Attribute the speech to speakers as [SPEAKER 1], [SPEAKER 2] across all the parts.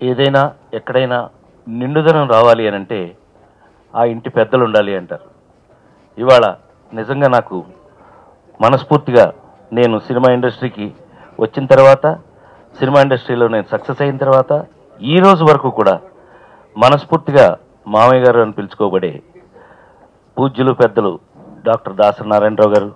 [SPEAKER 1] ఏదైనా ఎక్కడైనా నిండుదనం రావాలి అని అంటే ఆ ఇంటి పెద్దలు ఉండాలి అంటారు ఇవాళ నిజంగా నాకు మనస్ఫూర్తిగా నేను సినిమా ఇండస్ట్రీకి వచ్చిన తర్వాత సినిమా ఇండస్ట్రీలో నేను సక్సెస్ అయిన తర్వాత ఈ రోజు వరకు కూడా మనస్ఫూర్తిగా మామయ్య గారు అని పిలుచుకోబడే పూజ్యులు పెద్దలు డాక్టర్ దాసరి నారాయణరావు గారు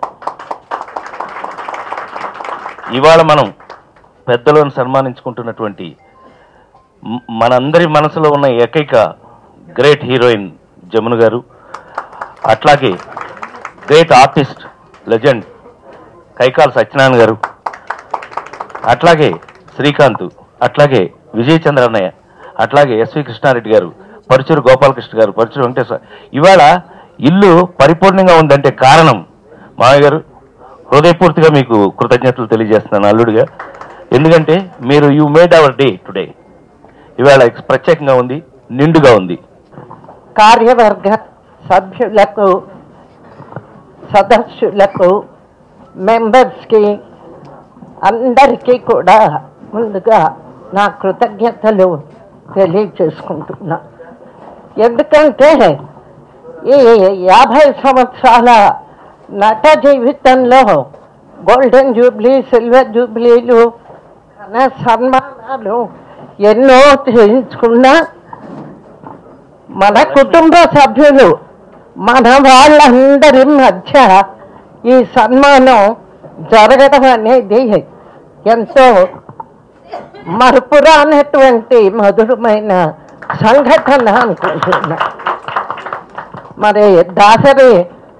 [SPEAKER 1] ఇవాళ మనం పెద్దలను సన్మానించుకుంటున్నటువంటి మ- మనందరి మనసులో ఉన్న ఏకైక గ్రేట్ హీరోయిన్ జమున గారు అట్లాగే great artist legend Kaikala Satyanarayana garu అట్లాగే శ్రీకాంత్ అట్లాగే విజయ్ చంద్ర అన్నయ్య అట్లాగే ఎస్వి కృష్ణారెడ్డి గారు పరుచూరు గోపాలకృష్ణ గారు పరుచూరు వెంకటేశ్వర ఇవాళ ఇల్లు పరిపూర్ణంగా ఉందంటే కారణం మామయ్య గారు హృదయపూర్తిగా మీకు కృతజ్ఞతలు తెలియజేస్తున్నాను అల్లుడిగా ఎందుకంటే మీరు you made our day today ఇవాళ ప్రత్యేకంగా ఉంది నిండుగా ఉంది
[SPEAKER 2] కార్యవర్గ సభ్యులకు సదస్సులకు మెంబర్స్కి అందరికీ కూడా ముందుగా నా కృతజ్ఞతలు తెలియచేసుకుంటున్నా ఎందుకంటే ఈ యాభై సంవత్సరాల నట జీవితంలో గోల్డెన్ జూబ్లీ సిల్వర్ జూబ్లీలు ఘన సన్మానాలు ఎన్నో చేయించుకున్నా మన కుటుంబ సభ్యులు మన వాళ్ళందరి మధ్య ఈ సన్మానం జరగడం అనేది ఎంతో మరుపురానటువంటి మధురమైన సంఘటన అనుకుంటున్నా మరి దాసరి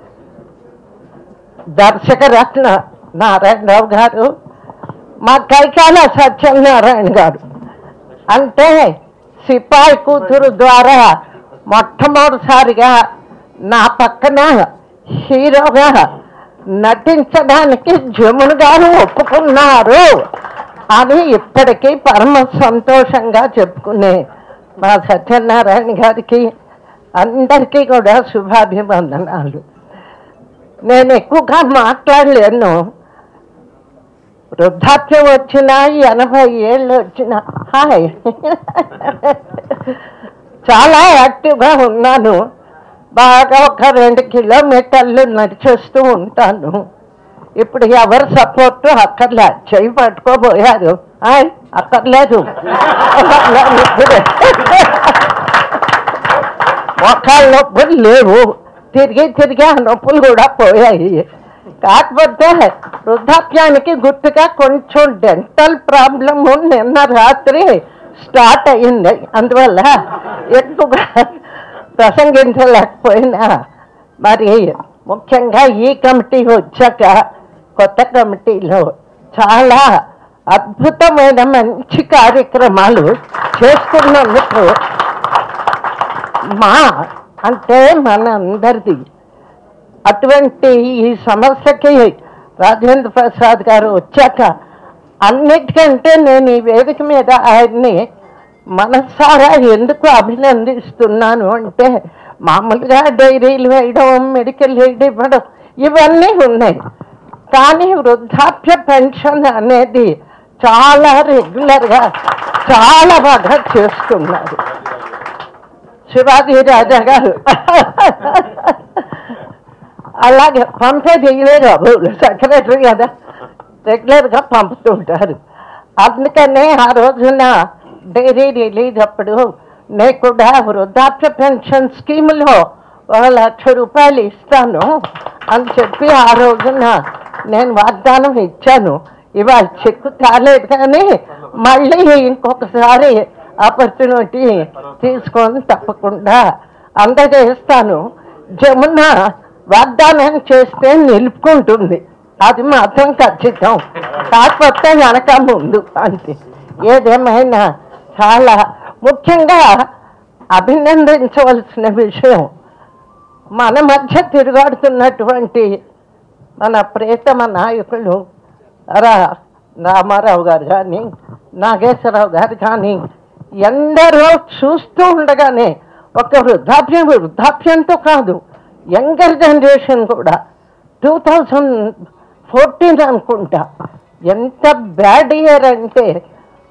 [SPEAKER 2] దర్శకరత్న నారాయణరావు గారు మా కైకాల సత్యనారాయణ గారు అంటే సిపాయి కూతురు ద్వారా మొట్టమొదటిసారిగా నా పక్కన హీరోగా నటించడానికి జమున గారు ఒప్పుకున్నారు అని ఇప్పటికీ పరమ సంతోషంగా చెప్పుకునే మా సత్యనారాయణ గారికి అందరికీ కూడా శుభాభివందనాలు నేను ఎక్కువగా మాట్లాడలేను వృద్ధాప్యం వచ్చినా ఎనభై ఏళ్ళు వచ్చినా హాయ్ చాలా యాక్టివ్గా ఉన్నాను బాగా ఒక రెండు కిలోమీటర్లు నడిచేస్తూ ఉంటాను ఇప్పుడు ఎవరు సపోర్ట్ అక్కర్లే చెయ్యి పట్టుకోబోయారు హాయ్ అక్కర్లేదు అక్కర్లేదు ఇప్పుడే. మోకాళ్ళ నొప్పులు లేవు తిరిగి తిరిగి ఆ నొప్పులు కూడా పోయాయి కాకపోతే వృద్ధాప్యానికి గుర్తుగా కొంచెం డెంటల్ ప్రాబ్లము నిన్న రాత్రి స్టార్ట్ అయింది అందువల్ల ఎక్కువగా ప్రసంగించలేకపోయినా మరి ముఖ్యంగా ఈ కమిటీ వచ్చాక కొత్త కమిటీలో చాలా అద్భుతమైన మంచి కార్యక్రమాలు చేస్తున్నందుకు మా అంటే మన అందరిది అటువంటి ఈ సమస్యకి రాజేంద్ర ప్రసాద్ గారు వచ్చాక అన్నిటికంటే నేను ఈ వేదిక మీద ఆయన్ని మనసారా ఎందుకు అభినందిస్తున్నాను అంటే మామూలుగా డైరీలు వేయడం మెడికల్ ఎయిడ్ ఇవ్వడం ఇవన్నీ ఉన్నాయి కానీ వృద్ధాప్య పెన్షన్ అనేది చాలా రెగ్యులర్గా చాలా బాగా చేస్తున్నారు శివాజీ రాజా గారు అలాగే పంపేది ఇవే బాబు సెక్రటరీ కదా రెగ్యులర్గా పంపుతుంటారు అందుకనే ఆ రోజున డైరీ రిలీజ్ అప్పుడు నేను కూడా వృద్ధాప్య పెన్షన్ స్కీమ్లో ఒక లక్ష రూపాయలు ఇస్తాను అని చెప్పి ఆ రోజున నేను వాగ్దానం ఇచ్చాను ఇవాళ చెక్కు కాలేదు కానీ మళ్ళీ ఇంకొకసారి ఆపర్చునిటీ తీసుకొని తప్పకుండా అందజేస్తాను జమున వాగ్దానం చేస్తే నిలుపుకుంటుంది అది మాత్రం ఖచ్చితం కాకపోతే వెనక ముందు అంతే ఏదేమైనా చాలా ముఖ్యంగా అభినందించవలసిన విషయం మన మధ్య తిరుగాడుతున్నటువంటి మన ప్రేతమ నాయకులు రా రామారావు గారు కానీ నాగేశ్వరరావు గారు కానీ ఎందరో చూస్తూ ఉండగానే ఒక వృద్ధాప్యం వృద్ధాప్యంతో కాదు యంగర్ జనరేషన్ కూడా టూ థౌజండ్ ఫోర్టీన్ అనుకుంటా ఎంత బ్యాడ్ ఇయర్ అంటే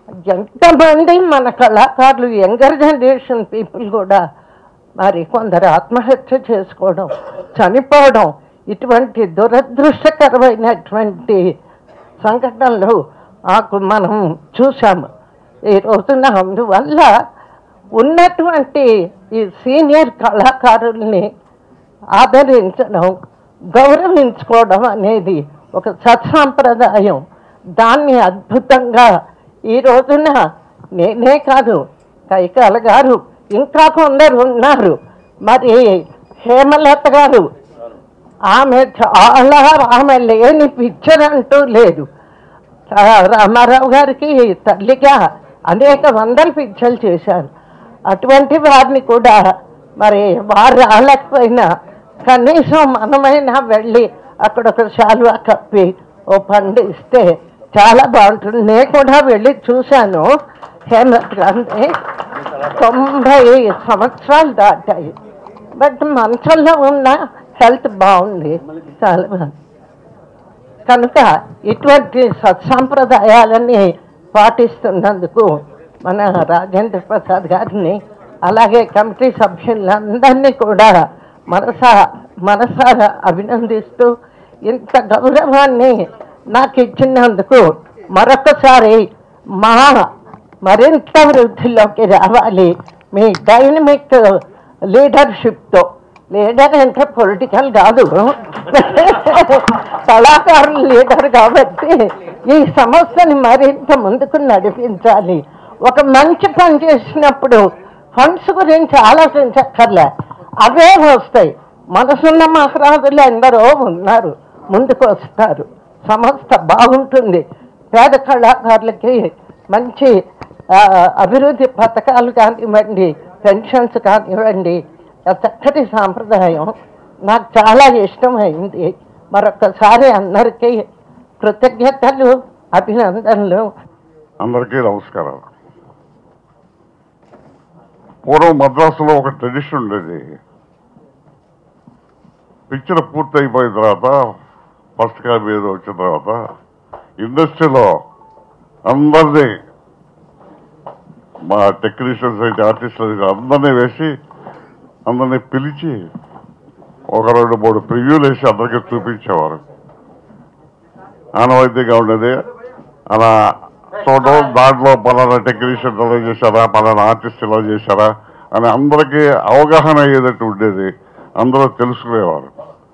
[SPEAKER 2] ఎంతమంది మన కళాకారులు యంగర్ జనరేషన్ పీపుల్ కూడా మరి కొందరు ఆత్మహత్య చేసుకోవడం చనిపోవడం ఇటువంటి దురదృష్టకరమైనటువంటి సంఘటనలు మాకు మనం చూసాము ఈ రోజున అందువల్ల ఉన్నటువంటి ఈ సీనియర్ కళాకారుల్ని ఆదరించడం గౌరవించుకోవడం అనేది ఒక సత్సాంప్రదాయం దాన్ని అద్భుతంగా ఈ రోజున నేనే కాదు కైకాల గారు ఇంకా కొందరు ఉన్నారు మరి హేమలత గారు ఆమె చాలా ఆమె లేని పిక్చర్ అంటూ లేదు ఆ, రామారావు గారికి తల్లిగా అనేక వందల పిక్చర్లు చేశారు అటువంటి వారిని కూడా మరి వారు రాలేకపోయినా కనీసం మనమైనా వెళ్ళి అక్కడ ఒక శాలువా కప్పి ఓ పండు ఇస్తే చాలా బాగుంటుంది నేను కూడా వెళ్ళి చూశాను హేమత్ గారిని తొంభై సంవత్సరాలు దాటాయి బట్ మంచంలో ఉన్న హెల్త్ బాగుంది చాలా బాగుంది కనుక ఇటువంటి సత్సాంప్రదాయాలని పాటిస్తున్నందుకు మన రాజేంద్ర ప్రసాద్ గారిని అలాగే కమిటీ సభ్యులందరినీ కూడా మనసా మనసారా అభినందిస్తూ ఇంత గౌరవాన్ని నాకు ఇచ్చినందుకు మరొకసారి మా మరింత వృద్ధిలోకి రావాలి మీ డైనమిక్ లీడర్షిప్తో లీడర్ అంటే పొలిటికల్ కాదు కళాకారులు లీడర్ కాబట్టి ఈ సంస్థని మరింత ముందుకు నడిపించాలి ఒక మంచి పని చేసినప్పుడు ఫండ్స్ గురించి ఆలోచించక్కర్లే అవే వస్తాయి మనసున్న మహారాజులు ఎందరో ఉన్నారు ముందుకు వస్తారు సంస్థ బాగుంటుంది పేద కళాకారులకి మంచి ఆ, అభివృద్ధి పథకాలు కానివ్వండి పెన్షన్స్ కానివ్వండి ఆ చక్కటి సాంప్రదాయం నాకు చాలా ఇష్టమైంది మరొకసారి అందరికీ కృతజ్ఞతలు అభినందనలు
[SPEAKER 3] అందరికీ నమస్కారం పూర్వం మద్రాసులో ఒక ట్రెడిషన్ ఉండేది పిక్చర్ పూర్తి అయిపోయిన తర్వాత ఫస్ట్ కాపీ మీద వచ్చిన తర్వాత ఇండస్ట్రీలో అందరినీ మా టెక్నీషియన్స్ అయితే ఆర్టిస్టులు అయితే అందరినీ వేసి అందరినీ పిలిచి ఒక రెండు మూడు ప్రివ్యూలు వేసి అందరికీ చూపించేవారు ఆనవాయితీగా ఉండేది అలా చూడడం దాంట్లో పలానా టెక్నీషియన్ ఎలా చేశారా పలానా ఆర్టిస్ట్ ఎలా చేశారా అని అందరికీ అవగాహన అయ్యేటట్టు ఉండేది అందరూ తెలుసుకునేవారు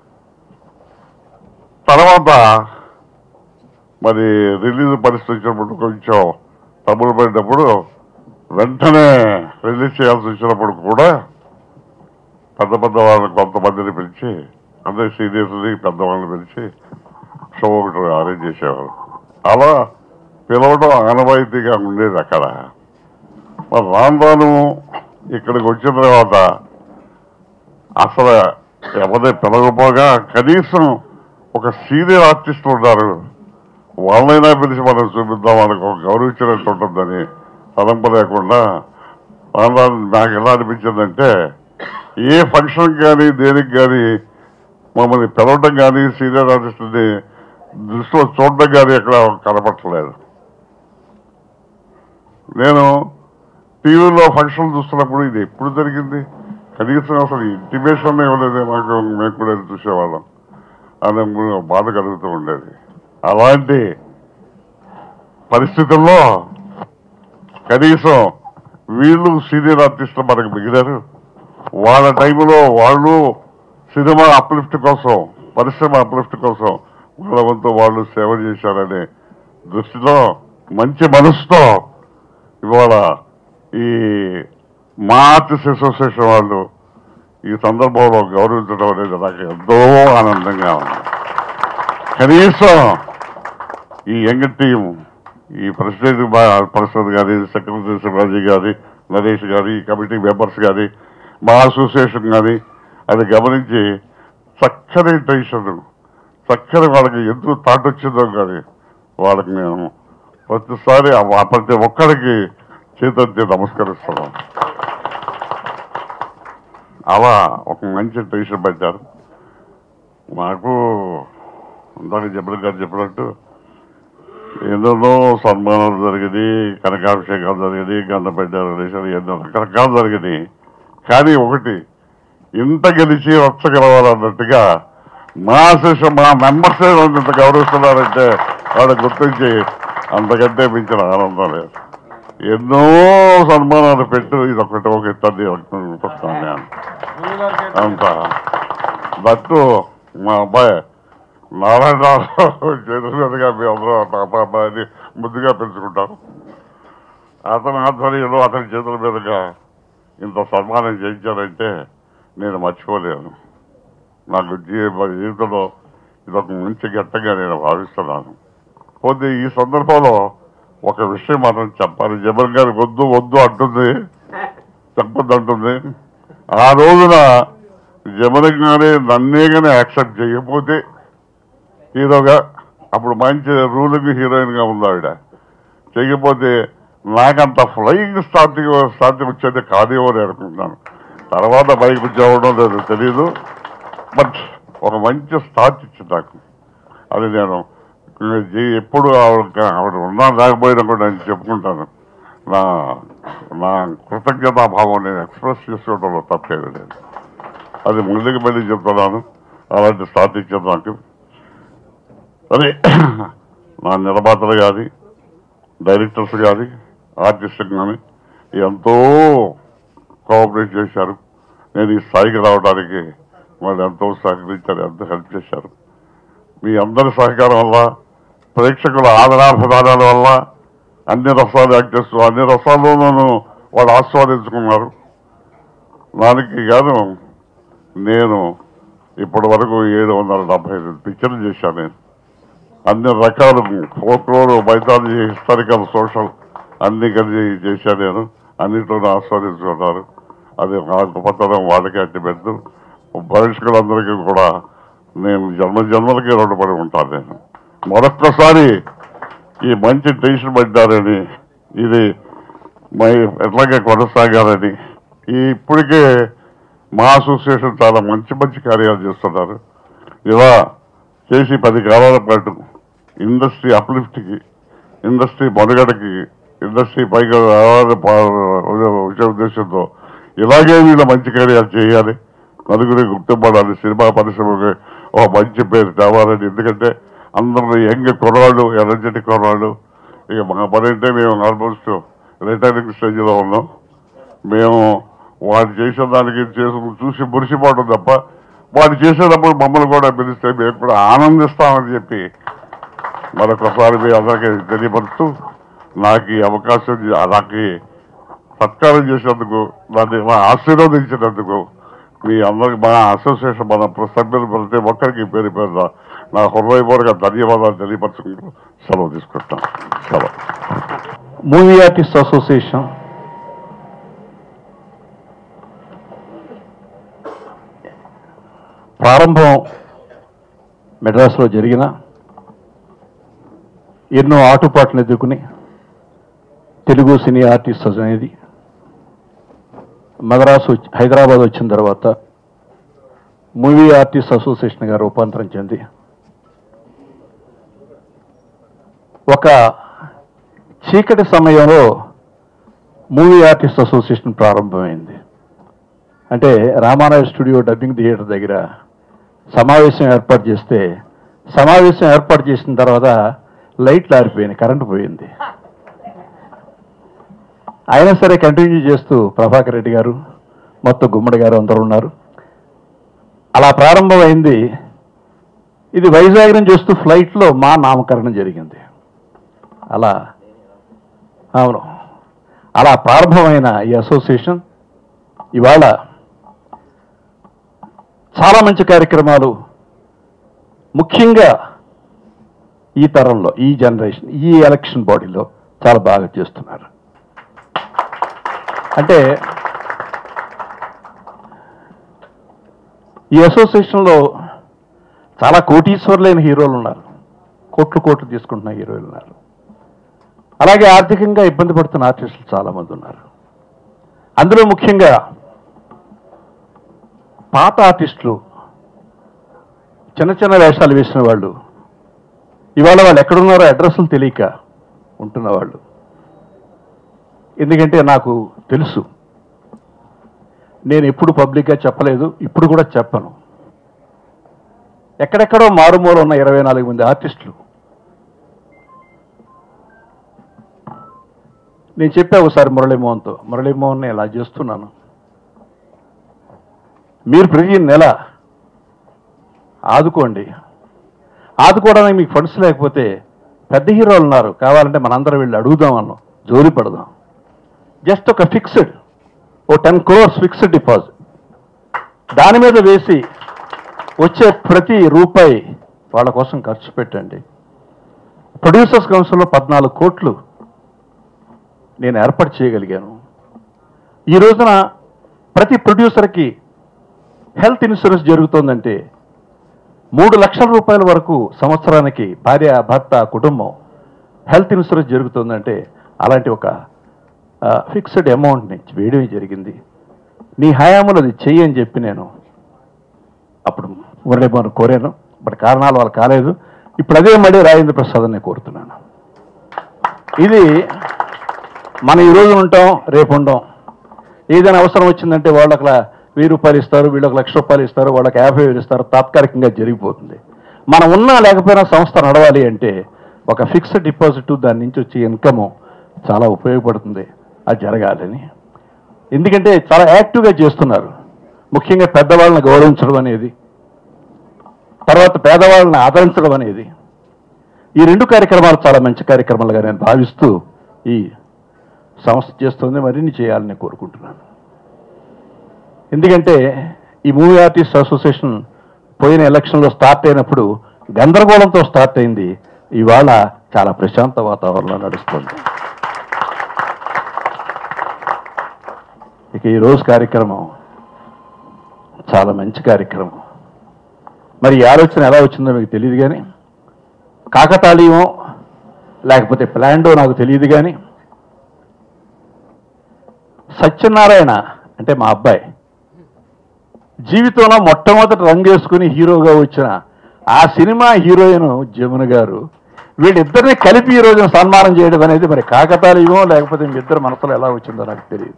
[SPEAKER 3] తర్వాత మరి రిలీజ్ పరిస్థితి వచ్చినప్పుడు కొంచెం తమ్ముడు పడినప్పుడు వెంటనే రిలీజ్ చేయాల్సి వచ్చినప్పుడు కూడా పెద్ద పెద్ద వాళ్ళని కొంతమందిని పిలిచి అందరి సీనియర్స్ని పెద్దవాళ్ళని పిలిచి షో ఒకటి అరేంజ్ చేసేవారు అలా పిలవడం ఆనవాయితీగా ఉండేది అక్కడ మరి రాను రాను ఇక్కడికి వచ్చిన తర్వాత అసలు ఎవరి పిలవకపోగా కనీసం ఒక సీనియర్ ఆర్టిస్ట్ ఉన్నారు వాళ్ళైనా పిలిచి మనం చూపిద్దాం వాళ్ళకి ఒక గౌరవించినట్టు ఉంటుందని తలంపు లేకుండా రాను రాను నాకు ఎలా అనిపించిందంటే ఏ ఫంక్షన్ కానీ దేనికి కానీ మమ్మల్ని పిలవడం కానీ సీనియర్ ఆర్టిస్ట్ని దృష్టిలో చూడడం కానీ ఎక్కడ కనపట్టలేదు నేను టీవీలో ఫంక్షన్ చూస్తున్నప్పుడు ఇది ఎప్పుడు జరిగింది కనీసం అసలు ఇంటిమేషన్ ఇవ్వలేదు మాకు మేము కూడా చూసేవాళ్ళం అని బాధ కలుగుతూ ఉండేది అలాంటి పరిస్థితుల్లో కనీసం వీళ్ళు సీనియర్ ఆర్టిస్టులు మనకు మిగిలారు వాళ్ళ టైంలో వాళ్ళు సినిమా అప్లిఫ్ట్ కోసం పరిశ్రమ అప్లిఫ్ట్ కోసం వాళ్ళ వంతు వాళ్ళు సేవ చేశారనే దృష్టిలో మంచి మనసుతో ఇవాళ ఈ మా ఆర్టిస్ట్ అసోసియేషన్ వాళ్ళు ఈ సందర్భంలో గౌరవించడం అనేది నాకు ఎంతో ఆనందంగా ఉంది కనీసం ఈ యంగ్ టీం ఈ ప్రెసిడెంట్ బా- ప్రసాద్ గారి సెక్రటరీ శివాజీ గారి నరేష్ గారి ఈ కమిటీ మెంబర్స్ గారి మా అసోసియేషన్ కానీ అది గమనించి చక్కని టెన్షన్ చక్కని వాళ్ళకి ఎందుకు థాట్ వచ్చిందో కానీ వాళ్ళకి మేము ప్రతిసారి ఆ- ప్రతి ఒక్కరికి చేతెత్తి నమస్కరిస్తున్నాం అలా ఒక మంచి టెన్షన్ పెట్టారు మాకు ఇందాక జబ్బులు గారు చెప్పినట్టు ఎన్నెన్నో సన్మానాలు జరిగింది కనకాభిషేకాలు జరిగింది గంధపెట్ట రిలేషన్ ఎన్నో రకరకాలు జరిగింది కానీ ఒకటి ఇంత గెలిచి వచ్చగలవాలన్నట్టుగా మా శిష్య మా మెంబర్స్ ఇంత గౌరవిస్తున్నారంటే వాళ్ళు గుర్తించి అంతకంటే మించిన ఆనందం లేదు ఎన్నో సన్మానాలు పెట్టు ఇది ఒకటి ఒక ఇతన్ని నేను అంత దట్టు మా అబ్బాయి నారాయణరావు చేతుల మీదుగా మీ అందరూ మా అబ్బాయిని ముద్దుగా పెంచుకుంటాం అతని ఆధ్వర్యంలో అతని చేతుల మీదుగా ఇంత సన్మానం చేయించారంటే నేను మర్చిపోలేను నాకు జీ- జీవితంలో ఇదొక మంచి ఘట్టంగా నేను భావిస్తున్నాను పోతే ఈ సందర్భంలో ఒక విషయం మనం చెప్పాలి జబల్ గారి వద్దు వద్దు అంటుంది చెప్పొద్దు అంటుంది ఆ రోజున జమన్ గానే నన్నే గానీ యాక్సెప్ట్ చేయకపోతే హీరోగా అప్పుడు మంచి రూలింగ్ హీరోయిన్ గా ఉంది ఆవిడ చేయకపోతే నాకంత ఫ్లయింగ్ స్టార్టింగ్ స్టార్టింగ్ వచ్చేది కాదేమో అని అనుకుంటున్నాను తర్వాత బైక్ చేయడం లేదు తెలియదు బట్ ఒక మంచి స్టార్ట్ ఇచ్చింది నాకు అది నేను జీ- ఎప్పుడు ఆవిడ ఆవిడ ఉన్నా లేకపోయినా కూడా నేను చెప్పుకుంటాను నా నా కృతజ్ఞతాభావం నేను ఎక్స్ప్రెస్ చేసుకోవడంలో తప్పేది లేదు అది ముందుకు మళ్ళీ చెప్తున్నాను అలాంటి స్టార్ట్ ఇచ్చింది నాకు అదే నా నిర్మాతలు కానీ డైరెక్టర్స్ కానీ ఆర్టిస్ట్ కానీ ఎంతో కోఆపరేట్ చేశారు నేను ఈ స్థాయికి రావడానికి వాళ్ళు ఎంతో సహకరించారు ఎంతో హెల్ప్ చేశారు మీ అందరి సహకారం వల్ల ప్రేక్షకుల ఆదరాభిమానాల వల్ల అన్ని రసాలు యాక్ట్ చేస్తూ అన్ని రసాల్లోనూ వాళ్ళు ఆస్వాదించుకున్నారు దానికి గాను నేను ఇప్పటి వరకు ఏడు వందల డెబ్బై ఐదు పిక్చర్లు చేశాను నేను అన్ని రకాలు ఫోక్లోర్ మైథాలజీ హిస్టారికల్ సోషల్ అన్ని కలిసి చేశాను నేను అన్నింటిలోనూ ఆస్వాదించుకున్నారు అది నా గొప్పతనం వాళ్ళకి అట్టి పెడుతూ ప్రేక్షకులందరికీ కూడా నేను జన్మ జన్మలకి రుణపడి ఉంటాను నేను మరొక్కసారి ఈ మంచి టెన్షన్ పడ్డారని ఇది మై ఎట్లాగే కొనసాగాలని ఈ ఇప్పటికే మా అసోసియేషన్ చాలా మంచి మంచి కార్యాలు చేస్తున్నారు ఇలా చేసి పది కాలాల పాటు ఇండస్ట్రీ అప్లిఫ్ట్కి ఇండస్ట్రీ మనుగడకి ఇండస్ట్రీ పైగా రావాలని పా- వచ్చే ఉద్దేశంతో ఇలాగే వీళ్ళు మంచి కార్యాలు చేయాలి నలుగురి గుర్తుపడాలి సినిమా పరిశ్రమకి ఒక మంచి పేరు తేవాలని ఎందుకంటే అందరూ యంగ్ కుర్రాళ్ళు ఎనర్జెటిక్ కుర్రాళ్ళు ఇక మా పని అంటే మేము ఆల్మోస్ట్ రిటైరింగ్ స్టేజ్లో ఉన్నాం మేము వాడు చేసిన దానికి చేసి చూసి మురిసిపోవడం తప్ప వాడు చేసేటప్పుడు మమ్మల్ని కూడా పిలిస్తే మేము కూడా ఆనందిస్తామని చెప్పి మరొకసారి మీ అందరికీ తెలియపరుస్తూ నాకు ఈ అవకాశం నాకు ఈ సత్కారం చేసినందుకు దాన్ని మా ఆశీర్వదించినందుకు మీ అందరికి మా అసోసియేషన్ మన సభ్యులు ప్రతి ఒక్కరికి పేరు పేరున నా హృదయపూర్వక ధన్యవాదాలు తెలియపరచుకుంటూ సెలవు తీసుకుంటాం సెలవు
[SPEAKER 4] మూవీ ఆర్టిస్ట్ అసోసియేషన్ ప్రారంభం మెడ్రాస్లో జరిగిన ఎన్నో ఆటుపాట్లను ఎదుర్కొని తెలుగు సినీ ఆర్టిస్ట్ అనేది మద్రాసు వచ్చి- హైదరాబాద్ వచ్చిన తర్వాత మూవీ ఆర్టిస్ట్ అసోసియేషన్గా రూపాంతరం చెంది ఒక చీకటి సమయంలో మూవీ ఆర్టిస్ట్ అసోసియేషన్ ప్రారంభమైంది అంటే రామారాయ స్టూడియో డబ్బింగ్ థియేటర్ దగ్గర సమావేశం ఏర్పాటు చేస్తే సమావేశం ఏర్పాటు చేసిన తర్వాత లైట్లు ఆరిపోయినాయి కరెంటు పోయింది అయినా సరే కంటిన్యూ చేస్తూ ప్రభాకర్ రెడ్డి గారు మొత్తం గుమ్మడి గారు అందరూ ఉన్నారు అలా ప్రారంభమైంది ఇది వైజాగ్ నుంచి వస్తూ ఫ్లైట్లో మా నామకరణం జరిగింది అలా అవును అలా ప్రారంభమైన ఈ అసోసియేషన్ ఇవాళ చాలా మంచి కార్యక్రమాలు ముఖ్యంగా ఈ తరంలో ఈ జనరేషన్ ఈ ఎలక్షన్ బాడీలో చాలా బాగా చేస్తున్నారు అంటే ఈ అసోసియేషన్లో చాలా కోటీశ్వరులైన హీరోలు ఉన్నారు కోట్లు కోట్లు తీసుకుంటున్న హీరోలు ఉన్నారు అలాగే ఆర్థికంగా ఇబ్బంది పడుతున్న ఆర్టిస్టులు చాలా మంది ఉన్నారు అందులో ముఖ్యంగా పాత ఆర్టిస్టులు చిన్న చిన్న వేషాలు వేసిన వాళ్ళు ఇవాళ వాళ్ళు ఎక్కడున్నారో అడ్రస్లు తెలియక ఉంటున్న వాళ్ళు ఎందుకంటే నాకు తెలుసు నేను ఎప్పుడు పబ్లిక్గా చెప్పలేదు ఇప్పుడు కూడా చెప్పను ఎక్కడెక్కడో మారుమూల ఉన్న ఇరవై నాలుగు మంది ఆర్టిస్టులు నేను చెప్పా ఒకసారి మురళీమోహన్తో మురళీమోహన్ నేను ఇలా చేస్తున్నాను మీరు ప్రతి నెల ఆదుకోండి ఆదుకోవడానికి మీకు ఫండ్స్ లేకపోతే పెద్ద హీరోలు ఉన్నారు కావాలంటే మనందరం వెళ్ళి అడుగుదాం అన్నాం జోలి పడదాం జస్ట్ ఒక ఫిక్స్డ్ ఓ టెన్ క్రోర్స్ ఫిక్స్డ్ డిపాజిట్ దాని మీద వేసి వచ్చే ప్రతి రూపాయి వాళ్ళ కోసం ఖర్చు పెట్టండి ప్రొడ్యూసర్స్ కౌన్సిల్లో పద్నాలుగు కోట్లు నేను ఏర్పాటు చేయగలిగాను ఈ రోజున ప్రతి ప్రొడ్యూసర్కి హెల్త్ ఇన్సూరెన్స్ జరుగుతోందంటే మూడు లక్షల రూపాయల వరకు సంవత్సరానికి భార్య భర్త కుటుంబం హెల్త్ ఇన్సూరెన్స్ జరుగుతుందంటే అలాంటి ఒక ఫిక్స్డ్ అమౌంట్ని వేయడం జరిగింది నీ హయాంలో అది చెయ్యి అని చెప్పి నేను అప్పుడు మురళీమోహన్ కోరాను బట్ కారణాల వల్ల కాలేదు ఇప్పుడు అదే మళ్ళీ రాజేంద్ర ప్రసాద్ నేను కోరుతున్నాను ఇది మనం ఈ రోజు ఉంటాం రేపు ఉండం ఏదైనా అవసరం వచ్చిందంటే వాళ్ళకి లా- వెయ్యి రూపాయలు ఇస్తారు వీళ్ళకి లక్ష రూపాయలు ఇస్తారు వాళ్ళకి యాభై వేలు ఇస్తారు తాత్కాలికంగా జరిగిపోతుంది మనం ఉన్నా లేకపోయినా సంస్థ నడవాలి అంటే ఒక ఫిక్స్డ్ డిపాజిట్ దాని నుంచి వచ్చే ఇన్కమ్ చాలా ఉపయోగపడుతుంది అది జరగాలని ఎందుకంటే చాలా యాక్టివ్గా చేస్తున్నారు ముఖ్యంగా పెద్దవాళ్ళని గౌరవించడం అనేది తర్వాత పేదవాళ్ళని ఆదరించడం అనేది ఈ రెండు కార్యక్రమాలు చాలా మంచి కార్యక్రమాలుగా నేను భావిస్తూ ఈ సంస్థ చేస్తుంది మరిన్ని చేయాలని కోరుకుంటున్నాను ఎందుకంటే ఈ మూవీ ఆర్టిస్ట్ అసోసియేషన్ పోయిన ఎలక్షన్లో స్టార్ట్ అయినప్పుడు గందరగోళంతో స్టార్ట్ అయింది ఇవాళ చాలా ప్రశాంత వాతావరణంలో నడుస్తుంది ఇక ఈ రోజు కార్యక్రమం చాలా మంచి కార్యక్రమం మరి ఈ ఆలోచన ఎలా వచ్చిందో మీకు తెలియదు కానీ కాకతాళీయమో లేకపోతే ప్లాండో నాకు తెలియదు కానీ సత్యనారాయణ అంటే మా అబ్బాయి జీవితంలో మొట్టమొదటి రంగేసుకుని హీరోగా వచ్చిన ఆ సినిమా హీరోయిన్ జమున గారు వీళ్ళిద్దరిని కలిపి ఈ రోజున సన్మానం చేయడం అనేది మరి కాకతాళీయమో లేకపోతే మీ ఇద్దరు మనసులో ఎలా వచ్చిందో నాకు తెలియదు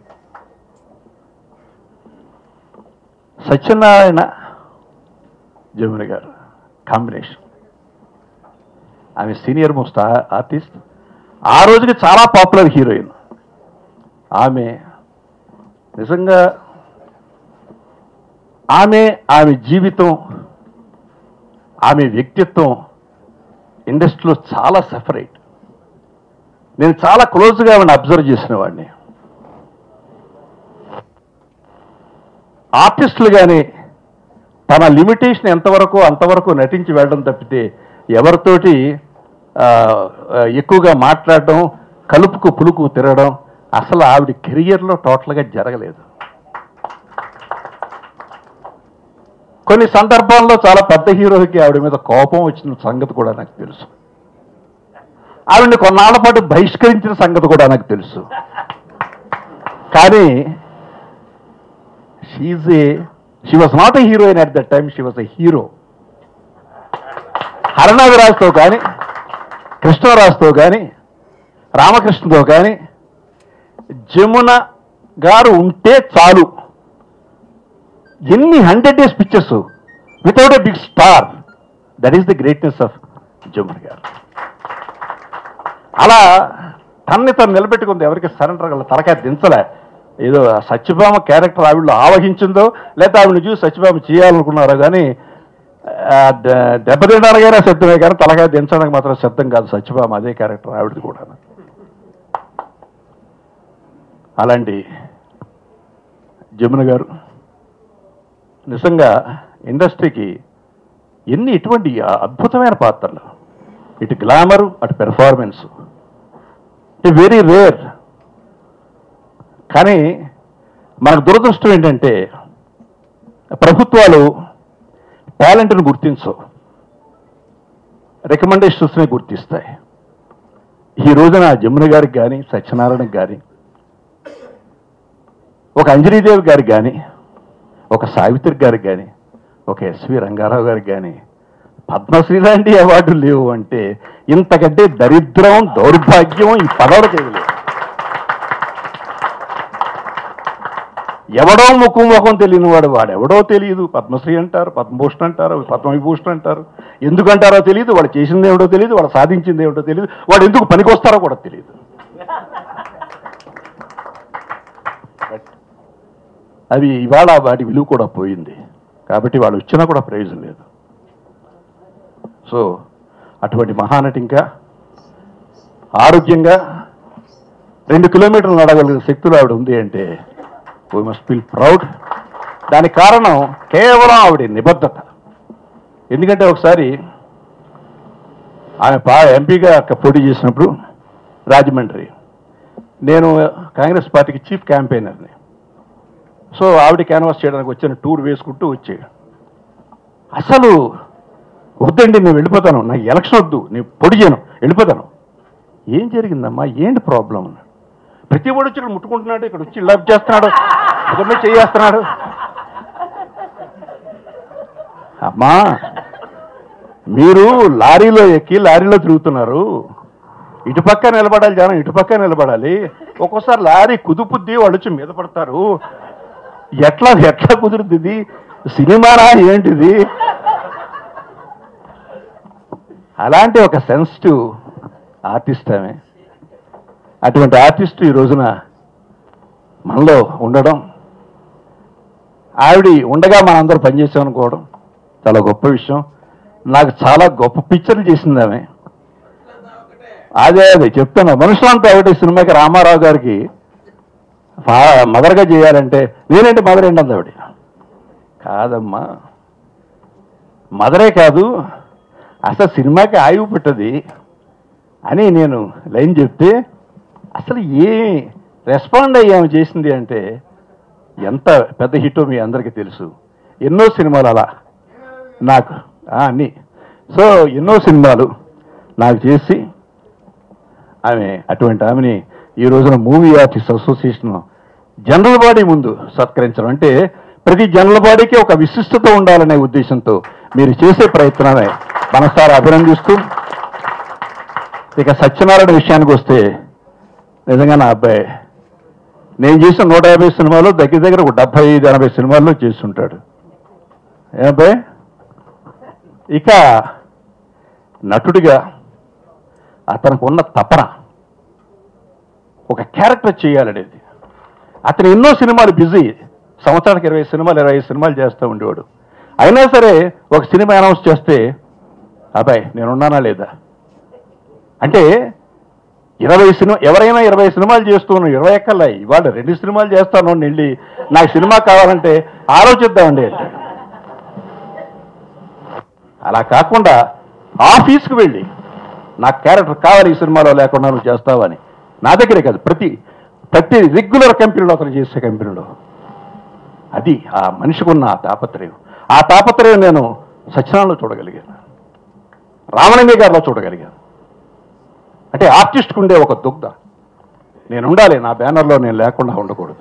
[SPEAKER 4] సత్యనారాయణ జమున గారు కాంబినేషన్ ఆమె సీనియర్ మోస్ట్ ఆర్టిస్ట్ ఆ రోజుకి చాలా పాపులర్ హీరోయిన్ ఆమె నిజంగా ఆమె ఆమె జీవితం ఆమె వ్యక్తిత్వం ఇండస్ట్రీలో చాలా సెపరేట్ నేను చాలా క్లోజ్గా ఆమెను అబ్జర్వ్ చేసిన వాడిని ఆర్టిస్టులు కానీ తన లిమిటేషన్ ఎంతవరకు అంతవరకు నటించి వెళ్ళడం తప్పితే ఎవరితోటి ఆ, ఆ, ఎక్కువగా మాట్లాడడం కలుపుకు పులుకు తిరగడం అసలు ఆవిడ కెరియర్లో టోటల్గా జరగలేదు కొన్ని సందర్భాల్లో చాలా పెద్ద హీరోకి ఆవిడ మీద కోపం వచ్చిన సంగతి కూడా నాకు తెలుసు ఆవిడని కొన్నాళ్ల పాటు బహిష్కరించిన సంగతి కూడా నాకు తెలుసు కానీ she a she was not a heroine at that time she was a hero హరణావిరాజ్తో కానీ కృష్ణరాజుతో కానీ రామకృష్ణతో కానీ జమున గారు ఉంటే చాలు ఎన్ని hundred days pictures without a big star that is the greatness of Jamuna garu అలా తన్ని తను నిలబెట్టుకుంది ఎవరికి సరెండర్ గల తలకాయ దించలే ఏదో ఆ సత్యభామ క్యారెక్టర్ ఆవిడలో ఆవహించిందో లేదా ఆవిడని చూసి సత్యభామ చేయాలనుకున్నారో కానీ ఆ, ద- దెబ్బతినడానికైనా సిద్ధమే కానీ తలకాయ దించడానికి మాత్రం సిద్ధం కాదు సత్యభామ అదే క్యారెక్టర్ ఆవిడది కూడా అలాంటి జమున గారు నిజంగా ఇండస్ట్రీకి ఎన్ని ఇటువంటి అద్భుతమైన పాత్రలు ఇటు గ్లామరు అటు పెర్ఫార్మెన్స్ ఇట్ వెరీ రేర్ కానీ మనకు దురదృష్టం ఏంటంటే ప్రభుత్వాలు టాలెంట్ను గుర్తించవు రికమెండేషన్స్ని గుర్తిస్తాయి ఈ రోజున జమున గారికి కానీ సత్యనారాయణకి కానీ ఒక అంజనీదేవి గారికి కానీ ఒక సావిత్రి గారికి కానీ ఒక ఎస్వి రంగారావు గారికి కానీ పద్మశ్రీ లాంటి అవార్డులు లేవు అంటే ఇంతకంటే దరిద్రం దౌర్భాగ్యం ఈ పదవులకు ఏమీ లేవు ఎవడో ముక్కు ముఖం తెలియని వాడు వాడు ఎవడో తెలియదు పద్మశ్రీ అంటారు పద్మభూషణ్ అంటారు పద్మవిభూషణ్ అంటారు ఎందుకంటారో తెలియదు వాడు చేసింది ఏమిటో తెలియదు వాడు సాధించింది ఏమిటో తెలియదు వాడు ఎందుకు పనికొస్తారో కూడా తెలియదు అవి ఇవాళ వాటి విలువ కూడా పోయింది కాబట్టి వాళ్ళు వచ్చినా కూడా ప్రయోజనం లేదు సో అటువంటి మహానటి ఇంకా ఆరోగ్యంగా రెండు కిలోమీటర్లు నడగలిగిన శక్తులు ఆవిడ ఉంది అంటే వీ మస్ట్ ఫీల్ ప్రౌడ్ దానికి కారణం కేవలం ఆవిడ నిబద్ధత ఎందుకంటే ఒకసారి ఆమె పా ఎంపీగా పోటీ చేసినప్పుడు రాజమండ్రి నేను కాంగ్రెస్ పార్టీకి చీఫ్ క్యాంపెయినర్ని సో ఆవిడ క్యాన్వాస్ చేయడానికి వచ్చిన టూర్ వేసుకుంటూ వచ్చాడు అసలు వద్దండి నేను వెళ్ళిపోతాను నాకు ఎలక్షన్ వద్దు నేను పొడి చేయను వెళ్ళిపోతాను ఏం జరిగిందమ్మా ఏంటి ప్రాబ్లం అన్నాడు ప్రతి వాడు వచ్చి ఇక్కడ ముట్టుకుంటున్నాడు ఇక్కడ వచ్చి లవ్ చేస్తున్నాడు ఇదమ్మే చేస్తున్నాడు అమ్మా మీరు లారీలో ఎక్కి లారీలో తిరుగుతున్నారు ఇటుపక్క నిలబడాలి జనం ఇటుపక్క నిలబడాలి ఒక్కోసారి లారీ కుదుపుద్ది వాళ్ళు వచ్చి మీద పడతారు ఎట్లా ఎట్లా కుదురుద్ది ఇది సినిమానా ఏంటిది అలాంటి ఒక సెన్సిటివ్ ఆర్టిస్ట్ ఆమె అటువంటి ఆర్టిస్ట్ ఈ రోజున మనలో ఉండడం ఆవిడ ఉండగా మనందరూ పనిచేసాం అనుకోవడం చాలా గొప్ప విషయం నాకు చాలా గొప్ప పిక్చర్లు చేసింది ఆమె అదే అదే చెప్తాను మనుషులంతా ఒకటి సినిమాకి రామారావు గారికి ఫా- మదర్గా చేయాలంటే నేనేంటి మదర్ ఏంటి ఆవిడ కాదమ్మా మదరే కాదు అసలు సినిమాకి ఆయువు పెట్టది అని నేను లైన్ చెప్తే అసలు ఏ రెస్పాండ్ అయ్యాము చేసింది అంటే ఎంత పెద్ద హిట్టో మీ అందరికీ తెలుసు ఎన్నో సినిమాలు అలా నాకు ఆ, అన్నీ సో ఎన్నో సినిమాలు నాకు చేసి ఆమె అటువంటి ఆమెని ఈ రోజున movie artist association general body ముందు సత్కరించడం అంటే ప్రతి జనరల్ బాడీకి ఒక విశిష్టత ఉండాలనే ఉద్దేశంతో మీరు చేసే ప్రయత్నాన్ని మనసారా అభినందిస్తూ ఇక సత్యనారాయణ విషయానికి వస్తే నిజంగా నా అబ్బాయి నేను చేసిన నూట యాభై సినిమాలు దగ్గర దగ్గర ఒక డెబ్బై ఐదు ఎనభై సినిమాల్లో చేస్తుంటాడు ఏ అబ్బాయి ఇక నటుడిగా అతనికి ఉన్న తపన ఒక క్యారెక్టర్ చేయాలనేది అతను ఎన్నో సినిమాలు బిజీ సంవత్సరానికి ఇరవై సినిమాలు ఇరవై సినిమాలు చేస్తూ ఉండేవాడు అయినా సరే ఒక సినిమా అనౌన్స్ చేస్తే అబ్బాయి నేనున్నానా లేదా అంటే ఇరవై సినిమా ఎవరైనా ఇరవై సినిమాలు చేస్తున్నాను ఇరవై ఎక్కల్లా ఇవాళ రెండు సినిమాలు చేస్తాను అని వెళ్ళి నాకు సినిమా కావాలంటే ఆలోచిద్దామండి అంటాడు. అలా కాకుండా ఆఫీస్కి వెళ్ళి నాకు క్యారెక్టర్ కావాలి ఈ సినిమాలో లేకుండా నువ్వు చేస్తావని నా దగ్గరే కాదు ప్రతి ప్రతి రెగ్యులర్ కంపెనీలో అతను చేసే కంపెనీలో అది ఆ మనిషికి ఉన్న ఆ తాపత్రయం ఆ తాపత్రయం నేను సత్యనారాయణలో చూడగలిగాను రామలింగ గారిలో చూడగలిగాను అంటే ఆర్టిస్ట్కి ఉండే ఒక దుగ్ధ నేను ఉండాలి నా బ్యానర్లో నేను లేకుండా ఉండకూడదు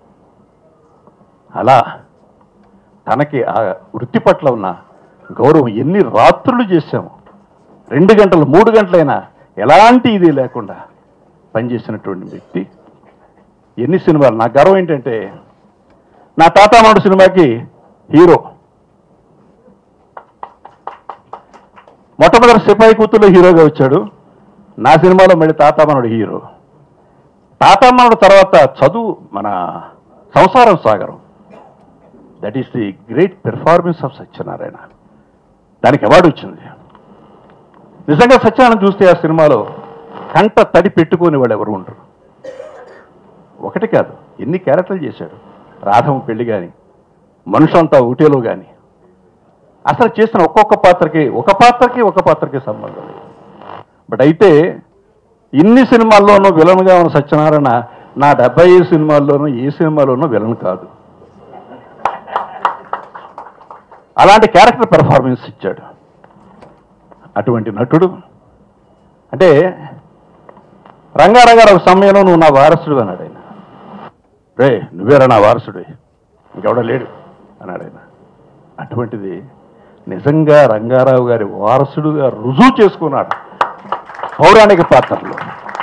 [SPEAKER 4] అలా తనకి ఆ వృత్తి పట్ల ఉన్న గౌరవం ఎన్ని రాత్రులు చేశాము రెండు గంటలు మూడు గంటలైనా ఎలాంటి ఇది లేకుండా పనిచేసినటువంటి వ్యక్తి ఎన్ని సినిమాలు నా గర్వం ఏంటంటే నా తాతామాడు సినిమాకి హీరో మొట్టమొదటి సిపాయి కూతుర్లో హీరోగా వచ్చాడు నా సినిమాలో మళ్ళీ తాతామనుడు హీరో తాతామనుడు తర్వాత చదువు మన సంసారం సాగరం that is the great performance of Satyanarayana దానికి అవార్డు వచ్చింది నిజంగా సత్యనారాయణ చూస్తే ఆ సినిమాలో కంట తడి పెట్టుకుని వాళ్ళు ఎవరు ఉండరు ఒకటి కాదు ఎన్ని క్యారెక్టర్లు చేశాడు రాధమ్మ పెళ్లి కానీ మనుషులంతా ఊటీలో కానీ అసలు చేసిన ఒక్కొక్క పాత్రకి ఒక పాత్రకి ఒక పాత్రకి సంబంధం లేదు బట్ అయితే ఇన్ని సినిమాల్లోనూ విలన్గా ఉన్న సత్యనారాయణ నా డెబ్బై ఐదు సినిమాల్లోనూ ఏ సినిమాలోనూ విలన్ కాదు అలాంటి క్యారెక్టర్ పెర్ఫార్మెన్స్ ఇచ్చాడు అటువంటి నటుడు అంటే రంగారావు గారు ఒక సమయంలో నువ్వు నా వారసుడు అన్నాడు ఆయన రే నువ్వేరా నా వారసుడు ఇంకెవడో లేడు అన్నాడు ఆయన అటువంటిది నిజంగా రంగారావు గారి వారసుడుగా రుజువు చేసుకున్నాడు పౌరాణిక పాత్రలో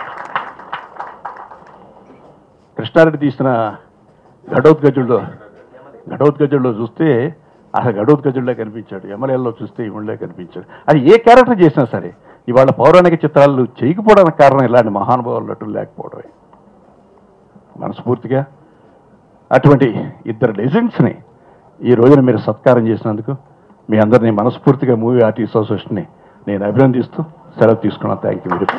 [SPEAKER 4] కృష్ణారెడ్డి తీసిన ఘటోత్కజుల్లో ఘటోత్కజుల్లో చూస్తే అసలు ఘటోత్కజుల్లో కనిపించాడు ఎమ్మెల్యేలో చూస్తే ఇవిళ్ళే కనిపించాడు అది ఏ క్యారెక్టర్ చేసినా సరే ఇవాళ పౌరాణిక చిత్రాలు చేయకపోవడానికి కారణం ఇలాంటి మహానుభావులు నటులు లేకపోవడమే మనస్ఫూర్తిగా అటువంటి ఇద్దరు లెజెండ్స్ని ఈ రోజున మీరు సత్కారం చేసినందుకు మీ అందరినీ మనస్ఫూర్తిగా మూవీ ఆర్టిస్ట్ అసోసియేషన్ని నేను అభినందిస్తూ సెలవు తీసుకున్నాను థ్యాంక్ యూ వెరీ